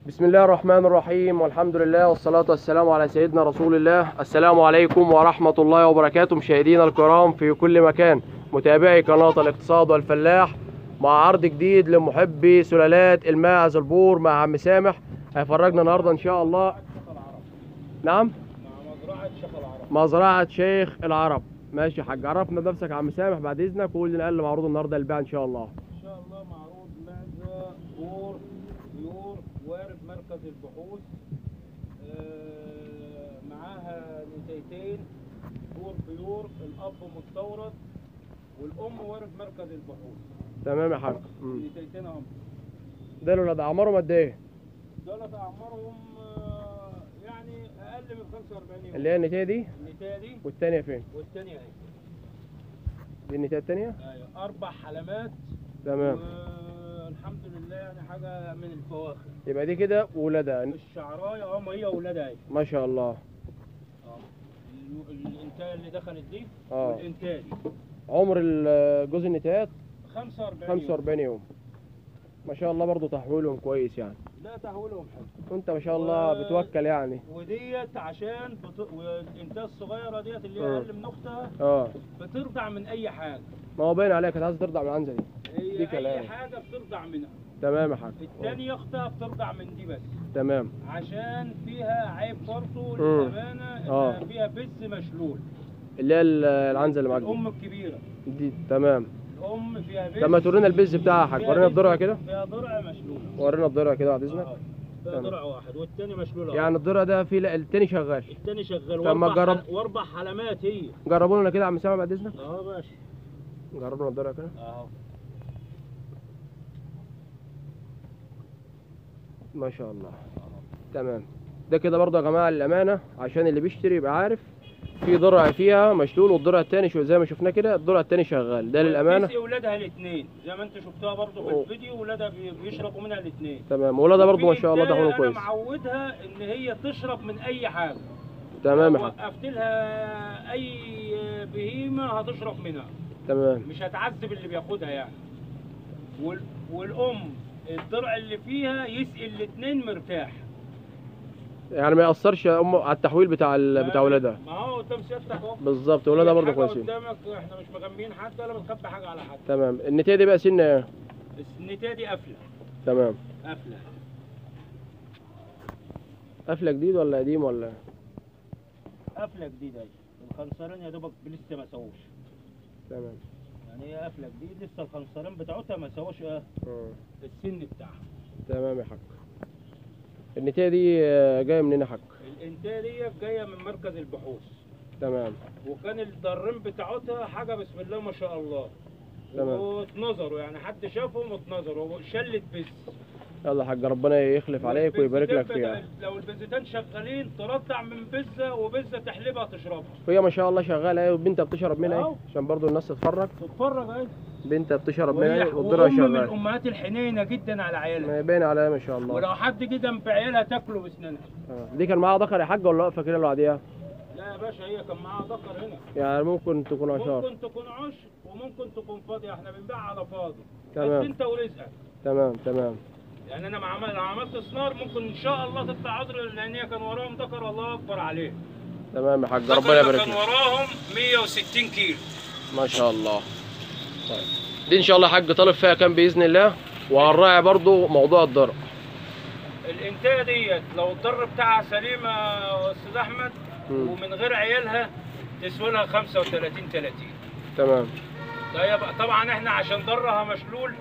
بسم الله الرحمن الرحيم والحمد لله والصلاة والسلام على سيدنا رسول الله السلام عليكم ورحمة الله وبركاته مشاهدينا الكرام في كل مكان متابعي قناة الاقتصاد والفلاح مع عرض جديد لمحبي سلالات الماعز البور مع عم سامح هيفرجنا النهارده ان شاء الله نعم مع مزرعة شيخ العرب مزرعة شيخ العرب ماشي يا حاج عرفنا بنفسك يا عم سامح بعد اذنك وقول لنا اللي معروض النهارده للبيع ان شاء الله إن شاء الله معروض معزة بور طيور وارد مركز البحوث آه، معاها نتايتين بور طيور الأب مستورد والأم وارد مركز البحوث تمام يا حاج مم. نتايتين أهم ده الولاد اعمارهم قد ايه دولت أعمارهم آه، يعني أقل من 45 يوم اللي هي النتايه دي النتاية دي والتانية فين والتانية أهي دي النتايه التانية أيوة أربع حلمات تمام والحمد لله يعني حاجة من الفواخر يبقى دي كده ولادها الشعرايه اه ما هي ولادها اهي ما شاء الله اه ال- الانتاج اللي دخلت دي اه والانتاج عمر ال- جوز النتايات 45 يوم. 45 يوم ما شاء الله برضو تحويلهم كويس يعني لا تحويلهم حلو وانت ما شاء الله و- بتوكل يعني وديت عشان بت... والانتاج الصغيره ديت اللي اه. هي اقل من اختها اه بترضع من اي حاجه ما هو باين عليك كانت عايزه ترضع من العنزه دي هي دي كلام. اي حاجه بترضع منها تمام يا حاج التانية اختها بترضع من دي بس تمام عشان فيها عيب برضه اه. للامانه اه. انها فيها بز مشلول اللي هي ال- العنزه اللي معاك دي. الام الكبيره دي تمام الام فيها بز طب ما تورينا البز بتاعها يا حاج فيها ورينا بز- الضرع كده فيها ضرع مشلول ورينا الضرع كده بعد اذنك آه. ده تمام. ضرع واحد والتاني مشلول يعني الضرع ده في لا التاني شغال التاني شغال طب ما واربع جرب- حل- واربع حلمات هي جربوا لنا كده يا عم سامع بعد اذنك اه ماشي جربوا لنا الضرع كده اهو ما شاء الله تمام ده كده برضه يا جماعه للامانه عشان اللي بيشتري يبقى عارف في ضرع فيها مشلول والضرع التاني شو زي ما شفنا كده الضرع التاني شغال ده للامانه تسقي ولادها الاثنين زي ما انت شفتها برضه في أوه. الفيديو ولادها بي- بيشربوا منها الاثنين تمام ولادها برضه ما شاء الله ده دخلهم كويس انا معودها ان هي تشرب من اي حاجه تمام يا لو حاج وقفت لها اي بهيمه هتشرب منها تمام مش هتعذب اللي بياخدها يعني وال... والام الضرع اللي فيها يسقي الاثنين مرتاح يعني ما ياثرش يا ام على التحويل بتاع ال... بتاع ولادها ما هو قدام سيادتك اهو بالظبط ولادها برضه حاجة كويسين قدامك احنا مش مغميين حد ولا بنخبي حاجه على حد تمام النتايه دي بقى سن ايه النتايه دي قافله تمام قافله قفله جديد ولا قديم ولا قافله جديده اهي الخنصرين يا دوبك لسه ما سووش تمام يعني هي قافله جديد لسه الخنصرين بتاعتها ما سووش اه آه. السن بتاعها تمام يا حاج النتايه دي آه، جايه منين يا حاج الانتايه دي جايه من مركز البحوث تمام وكان الضرين بتاعتها حاجه بسم الله ما شاء الله تمام. واتنظروا يعني حد شافهم واتنظروا شلت بس يلا يا حاج ربنا يخلف عليك ويبارك لك والبزتين فيها بتا- لو البزتين شغالين ترضع من بزه وبزه تحلبها تشربها وهي ما شاء الله شغاله اهي وبنتها بتشرب منها أهو. اهي عشان برضو الناس تتفرج تتفرج اهي بنتها بتشرب وهي منها اهي والضرع وام من شغال الامهات الحنينه جدا على عيالها ما باين عليها ما شاء الله ولو حد جه جنب عيالها تاكله باسنانها آه. دي كان معاها ذكر يا حاج ولا واقفه كده لوحديها لا يا باشا هي كان معاها ذكر هنا يعني ممكن تكون عشار ممكن تكون عشر وممكن تكون فاضيه احنا بنبيع على فاضي تمام. بس انت ورزقك تمام تمام يعني انا مع عمل لو عملت صنار ممكن ان شاء الله تطلع عذر لان هي كان وراهم ذكر والله اكبر عليه تمام يا حاج ذكر ربنا ده يبارك كان لك وراهم 160 كيلو ما شاء الله طيب دي ان شاء الله يا حاج طالب فيها كام باذن الله وهنراعي برضو موضوع الضرع الانتايه ديت لو الضر بتاعها سليمه يا استاذ احمد مم. ومن غير عيالها تسوي لها 35 30 تمام ده يبقى طبعا احنا عشان ضرها مشلول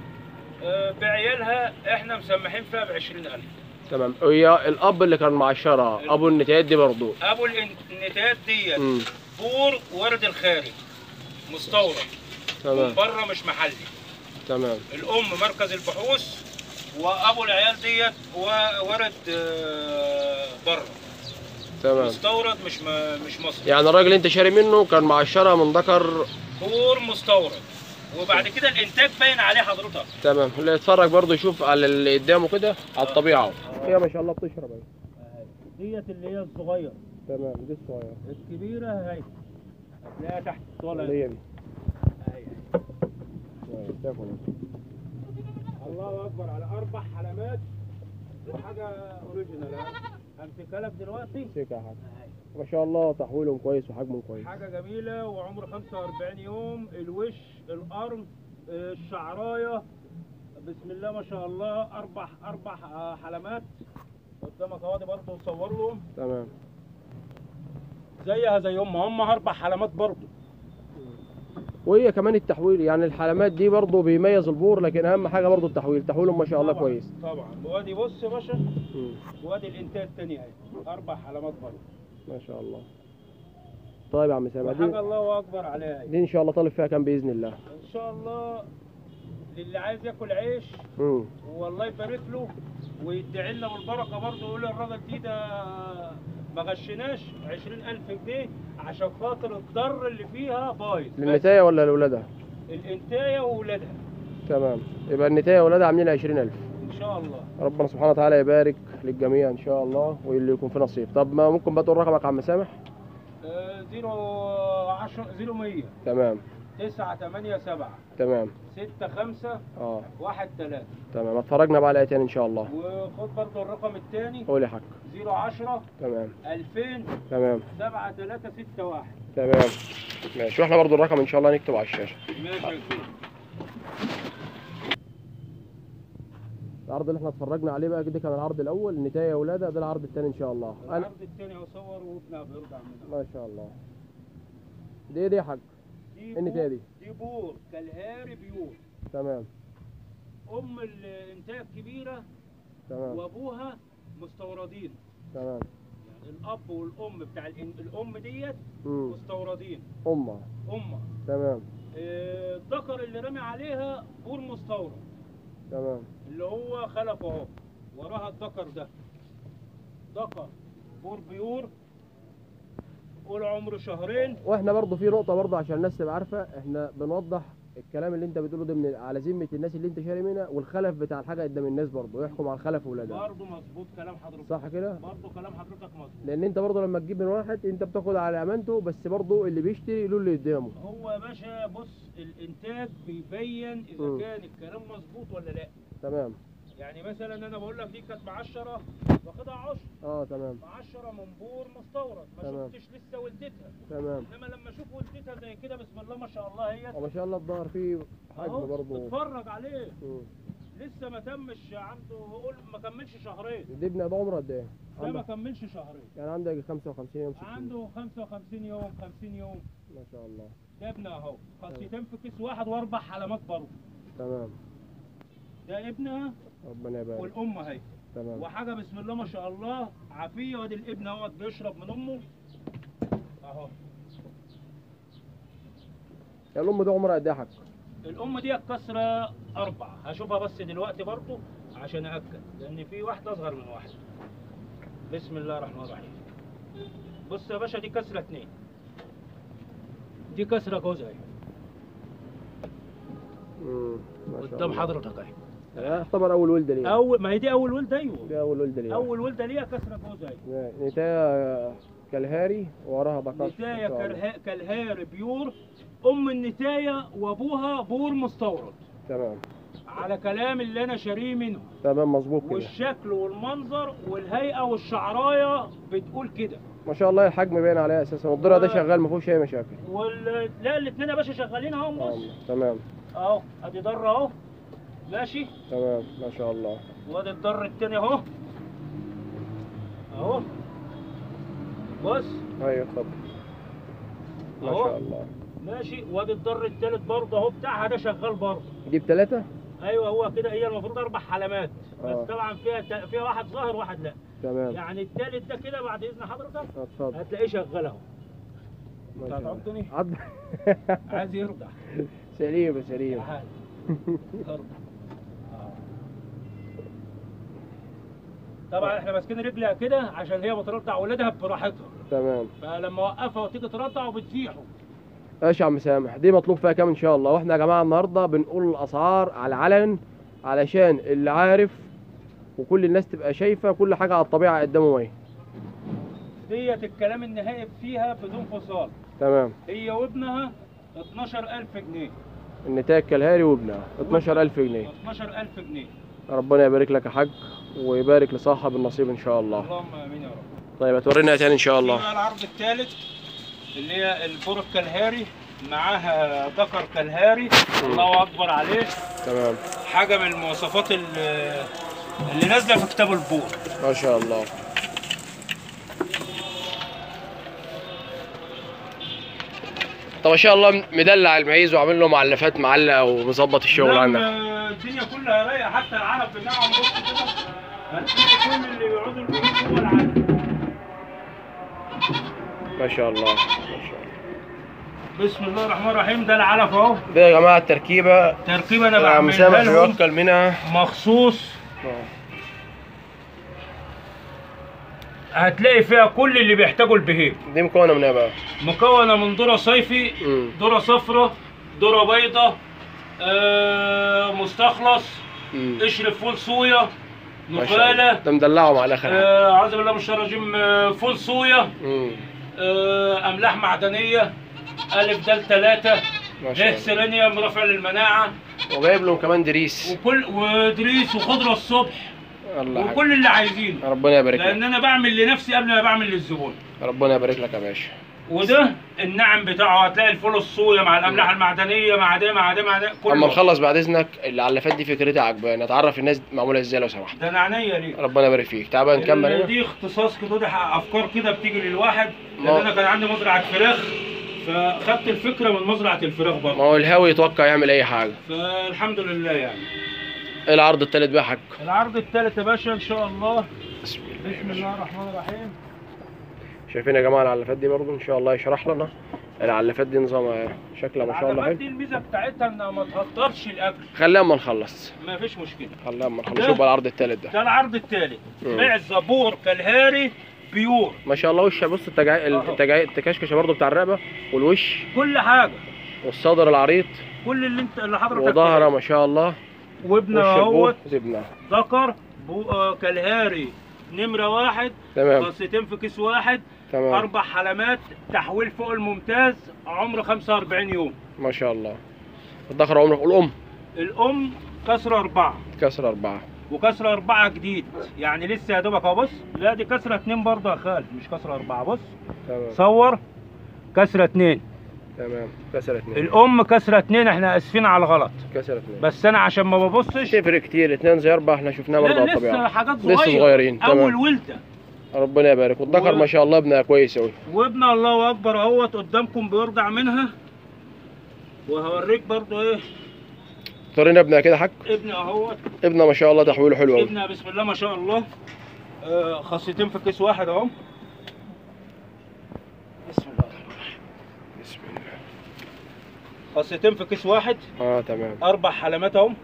آه، بعيالها احنا مسمحين فيها ب 20000 تمام هي الاب اللي كان معشرها ابو النتايات دي برضو ابو الإن- النتايات ديت امم بور ورد الخارج مستورد من تمام بره مش محلي تمام الام مركز البحوث وابو العيال ديت و- ورد آه، بره تمام مستورد مش م- مش مصري يعني الراجل اللي انت شاري منه كان معشرها من ذكر بور مستورد وبعد كده الانتاج باين عليه حضرتك تمام اللي يتفرج برضو يشوف على اللي قدامه كده على الطبيعه هي ما شاء الله بتشرب اهي ديت اللي هي الصغيره تمام دي الصغيره الكبيره هاي هتلاقيها تحت الطاوله اللي هي دي هاي. أيوة، تاكل. الله اكبر على اربع حلمات وحاجه اوريجينال همسكها لك دلوقتي سيك يا حاج ما شاء الله تحويلهم كويس وحجمهم كويس حاجه جميله وعمر 45 يوم الوش القرن آه، الشعرايه بسم الله ما شاء الله اربع اربع آه، حلمات قدامك اهو دي برضه تصور لهم تمام زيها زي هم هم اربع حلمات برضه وهي كمان التحويل يعني الحلمات دي برضه بيميز البور لكن اهم حاجه برضه التحويل تحويلهم ما شاء الله طبعاً، كويس طبعا وادي بص يا باشا مم. وادي الانتاج الثاني اهي اربع حلمات برضه ما شاء الله طيب يا عم سامع وحاجه دي, الله اكبر عليها اهي. دي ان شاء الله طالب فيها كام باذن الله ان شاء الله للي عايز ياكل عيش امم والله يبارك له ويدعي لنا بالبركه برضه يقول الراجل دي ده ما غشناش 20000 جنيه عشان خاطر الضر اللي فيها بايظ بس للنتايه ولا لولادها الانتايه واولادها تمام يبقى النتايه وولادها عاملين 20000 ان شاء الله ربنا سبحانه وتعالى يبارك للجميع ان شاء الله واللي يكون في نصيب طب ما ممكن بقى تقول رقمك يا عم سامح آه، زيرو عشرة زيرو مية تمام تسعة تمانية سبعة تمام ستة خمسة اه واحد تلاتة تمام اتفرجنا بقى على ايه تاني ان شاء الله وخد برضه الرقم التاني قول يا حاج زيرو عشرة تمام ألفين تمام سبعة تلاتة ستة واحد تمام ماشي واحنا برضو الرقم ان شاء الله نكتب على الشاشه ماشي يا كبير. العرض اللي احنا اتفرجنا عليه بقى كده كان العرض الاول نتايه يا ولادها ده العرض الثاني ان شاء الله انا العرض التاني هو صور وابنها بيرضع منها ما شاء الله دي ايه دي يا حاج دي النتايه بور- دي دي بور كالهاري بيور تمام ام الانتاج كبيره تمام وابوها مستوردين تمام يعني الاب والام بتاع الإن- الام ديت امم مستوردين امه امها تمام آه، الذكر اللي رمي عليها بور مستورد تمام اللي هو خلفه اهو وراها الذكر ده ذكر بور بيور قول عمره شهرين واحنا برضو في نقطه برضو عشان الناس تبقى عارفه احنا بنوضح الكلام اللي انت بتقوله ده من على ذمه الناس اللي انت شاري منها والخلف بتاع الحاجه قدام الناس برضو يحكم على الخلف وولادها برضه مظبوط كلام حضرتك صح كده برضه كلام حضرتك مظبوط لان انت برضو لما تجيب من واحد انت بتاخد على امانته بس برضو اللي بيشتري له اللي قدامه هو يا باشا بص الانتاج بيبين اذا مم. كان الكلام مظبوط ولا لا تمام يعني مثلا انا بقول لك دي كانت ب 10 واخدها 10 اه تمام ب 10 من بور مستورد ما تمام. شفتش لسه ولدتها تمام انما لما اشوف ولدتها زي كده بسم الله ما شاء الله هي وما شاء الله الظهر فيه حجم أهو، برضو اتفرج عليه مم. لسه ما تمش عنده قول ما كملش شهرين دي ابن ابو عمره قد ايه؟ ده ما عنده كملش شهرين يعني عندك 55 يوم 60 عنده 55 يوم 50 يوم ما شاء الله ده ابنها اهو خاصيتين في كيس واحد واربع حلمات برضه تمام ده ابنها ربنا يبارك والام اهي تمام وحاجه بسم الله ما شاء الله عافيه وادي الابن اهوت بيشرب من امه اهو يا الام دي عمرها قد ايه يا حاج؟ الام دي كسره اربعه هشوفها بس دلوقتي برضو عشان ااكد لان في واحده اصغر من واحده بسم الله الرحمن الرحيم بص يا باشا دي كسره اتنين دي كسره جوز اهي مم. ما شاء قدام الله. حضرتك اهي يعتبر اول ولده ليه؟ اول ما هي دي اول ولده ايوه دي اول ولده ليه؟ اول ولده ليها كسره جوز اهي نتاية كالهاري وراها بقاش نتايه كالها- كالهار بيور ام النتايه وابوها بور مستورد تمام على كلام اللي انا شاريه منه تمام مظبوط كده والشكل والمنظر والهيئه والشعرايه بتقول كده ما شاء الله الحجم باين عليها اساسا والضلع ده و- شغال ما فيهوش اي مشاكل وال... لا الاثنين يا باشا شغالين اهو آه، بص تمام اهو ادي ضر اهو ماشي تمام ما شاء الله وادي الضر التاني اهو اهو بص ايوه اتفضل ما أهو. شاء الله ماشي وادي الضر التالت برضه اهو بتاعها ده شغال برضه دي بثلاثة؟ ايوه هو كده هي المفروض اربع حلمات آه. بس طبعا فيها تا- فيها واحد ظاهر واحد لا تمام يعني التالت ده كده بعد اذن حضرتك اتفضل هتلاقيه شغال اهو ما أنت شاء الله. هتعضني؟ عض عايز يرضع سليم سليم تعال ارضع آه. طبعا احنا ماسكين رجلها كده عشان هي بترضع ولادها براحتها تمام فلما اوقفها وتيجي ترضع وبتزيحه ماشي يا عم سامح دي مطلوب فيها كام ان شاء الله واحنا يا جماعه النهارده بنقول الاسعار على العلن علشان اللي عارف وكل الناس تبقى شايفه كل حاجه على الطبيعه قدامه اهي ديت الكلام النهائي فيها بدون فصال تمام هي وابنها 12000 جنيه النتاج كالهاري وابنها 12000 جنيه 12000 جنيه ربنا يبارك لك يا حاج ويبارك لصاحب النصيب ان شاء الله اللهم امين يا رب طيب هتورينا إيه تاني ان شاء في الله بقى العرض الثالث اللي هي البور الكالهاري معاها ذكر كالهاري الله اكبر عليه تمام حاجه من المواصفات اللي اللي نازله في كتاب البور ما شاء الله طب ما شاء الله مدلع المعيز وعامل له معلفات معلقه ومظبط الشغل نعم، عندك آه، الدنيا كلها رايقه حتى العرب بتاعهم بص كده هتلاقي كل اللي بيقعدوا البيوت هو العرب ما شاء الله ما شاء الله بسم الله الرحمن الرحيم ده العلف اهو ده يا جماعه التركيبه تركيبه انا عم بعملها سامح لهم بيوكل منها مخصوص هتلاقي فيها كل اللي بيحتاجه البهيم دي مكونه من ايه بقى؟ مكونه من ذره صيفي مم. ذره صفراء ذره بيضة آه مستخلص مم. قشر فول صويا ما شاء الله. نخاله ده مدلعهم على الاخر آه اعوذ بالله من الشيطان الرجيم آه، فول صويا مم. آه املاح معدنيه الف دال ثلاثة ما شاء له الله سيلينيوم رافع للمناعه وجايب لهم كمان دريس وكل ودريس وخضره الصبح الله حاجة. وكل اللي عايزينه ربنا يبارك لان لك انا بعمل لنفسي قبل ما بعمل للزبون ربنا يبارك لك يا باشا وده النعم بتاعه هتلاقي الفول الصويا مع الاملاح المعدنيه مع ده مع ده مع ده كله اما نخلص بعد اذنك العلافات دي فكرتها عجباني اتعرف الناس معموله ازاي لو سمحت ده نعنيه ليه ربنا يبارك فيك تعال بقى نكمل ال- هنا دي اختصاص كده دي افكار كده بتيجي للواحد ما- لان انا كان عندي مزرعه فراخ فخدت الفكره من مزرعه الفراخ ما برضه هو الهاوي يتوقع يعمل اي حاجه فالحمد لله يعني إيه العرض التالت بقى يا حاج العرض الثالث يا باشا ان شاء الله بسم الله بسم الله الرحمن الرحيم شايفين يا جماعه العلافات دي برضو ان شاء الله يشرح لنا العلافات دي نظامها إيه. شكلها ما شاء الله العلامات حلو دي الميزه بتاعتها انها ما تهطرش الاكل خليها اما نخلص ما فيش مشكله خليها اما نخلص ده- شوف بقى العرض التالت ده ده العرض الثالث مم. معزه بور كالهاري بيور ما شاء الله وش بص التجا... أهو. التجا... التكشكشه برضو بتاع الرقبه والوش كل حاجه والصدر العريض كل اللي انت اللي حضرتك وظهره ما شاء الله وابن وش اهوت ابوه زبنه ذكر بو آه كالهاري نمره واحد تمام قصتين في كيس واحد تمام اربع حلمات تحويل فوق الممتاز عمر 45 يوم ما شاء الله الذكر عمرك الام الام كسر اربعه كسر اربعه وكسر اربعه جديد يعني لسه يا دوبك اهو بص لا دي كسره اتنين برضه يا خالد مش كسره اربعه بص تمام صور كسره اتنين تمام كسر اتنين الام كسره اتنين احنا اسفين على الغلط كسر اتنين بس انا عشان ما مش ببصش تفرق كتير اتنين زي اربعه احنا شفناها برضه لا على لسه الطبيعه حاجات لسه صغيره صغيرين، تمام. اول ولده ربنا يبارك والذكر و- ما شاء الله ابنها كويس قوي وابن الله اكبر اهوت قدامكم بيرضع منها وهوريك برضو ايه طرينا ابنها كده حق ابن اهوت ابنها ما شاء الله تحويله حلو قوي ابنها بسم الله ما شاء الله آه خاصيتين في كيس واحد اهو بسم الله الرحمن الرحيم بسم الله خاصيتين في كيس واحد اه تمام اربع حلمات اهو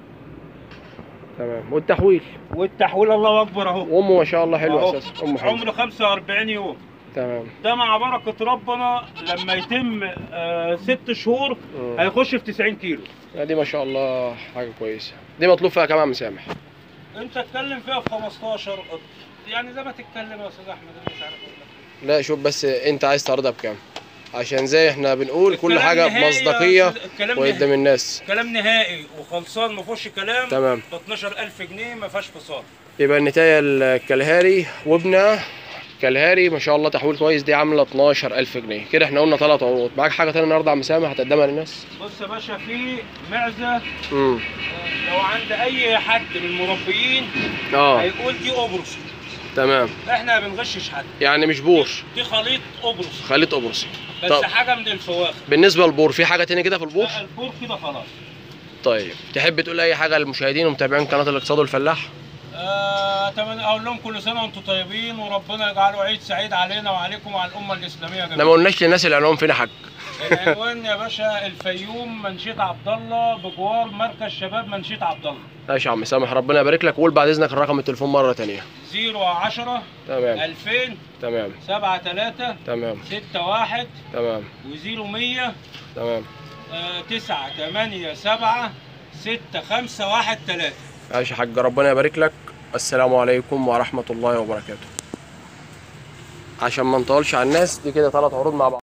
تمام والتحويل والتحويل الله اكبر اهو وامه ما شاء الله حلوه أهو. اساسا امه حلوه عمره 45 يوم تمام ده مع بركة ربنا لما يتم آه ست شهور مم. هيخش في 90 كيلو لا دي ما شاء الله حاجه كويسه دي مطلوب فيها كمان مسامح انت اتكلم فيها في 15 قط يعني زي ما تتكلم يا استاذ احمد انا مش عارف اقول لك لا شوف بس انت عايز تعرضها بكام عشان زي احنا بنقول كل الكلام حاجه نهائي يا بمصداقيه أستاذ- الكلام وقدام نهائي. الناس كلام نهائي وخلصان ما فيهوش كلام تمام ب 12000 جنيه ما فيهاش فصال يبقى النتايه الكالهاري وابنها كالهاري ما شاء الله تحويل كويس دي عامله 12000 جنيه كده احنا قلنا ثلاث عروض معاك حاجه تانية النهارده عم مسامح هتقدمها للناس بص يا باشا في معزه امم آه، لو عند اي حد من المربيين اه هيقول دي قبرص تمام احنا ما بنغشش حد يعني مش بور دي خليط قبرص خليط قبرصي بس طب. حاجه من الفواكه بالنسبه للبور في حاجه تانية كده في البور لا، البور كده خلاص طيب تحب تقول اي حاجه للمشاهدين ومتابعين قناه الاقتصاد والفلاح آه، اتمنى اقول لهم كل سنه وانتم طيبين وربنا يجعله عيد سعيد علينا وعليكم وعلى الامه الاسلاميه احنا جميعا ما قلناش للناس العنوان فين يا حاج العنوان يا باشا الفيوم منشيه عبد الله بجوار مركز شباب منشيه عبد الله ماشي يا عم سامح ربنا يبارك لك وقول بعد اذنك الرقم التليفون مره تانية 010 تمام 2000 تمام 73 تمام 61 تمام و0100 تمام 9 8 7 6 5 1 3 ماشي يا حاج ربنا يبارك لك السلام عليكم ورحمه الله وبركاته عشان ما نطولش على الناس دي كده ثلاث عروض مع بعض